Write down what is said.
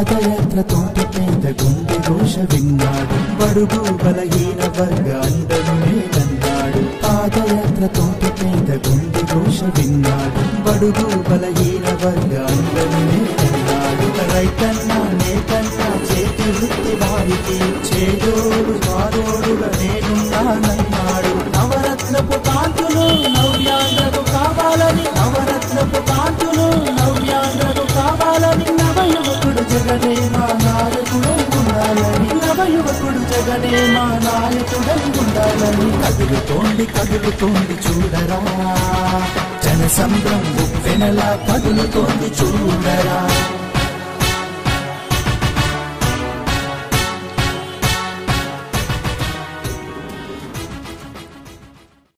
పాదయాత్ర తోటి పేద గుండె ఘోష విన్నాడు బడుగు బలహీన వర్గ అండను నేనన్నాడు పాదయాత్ర తోటి పేద గుండె ఘోష విన్నాడు బడుగు బలహీన వర్గ అండను నేనన్నాడు రైతన్నా నేతన్నా చేతి వృత్తి వారికి చేదోడు వారోడుగా నేనున్నానన్నాడు నవరత్నపు కాంతులు నవ్యాంధ్రకు కావాలని నవరత్నపు కాంతులు నవ్యాంధ్రకు కావాలని నవయువకుడు జగనే మా నాయకుడై ఉండాలని నవయువకుడు జగనే మా నాయకుడై ఉండాలని కదులుతోంది కదులుతోంది చూడరా జన సంద్రం వెనలా కదులుతోంది చూడరా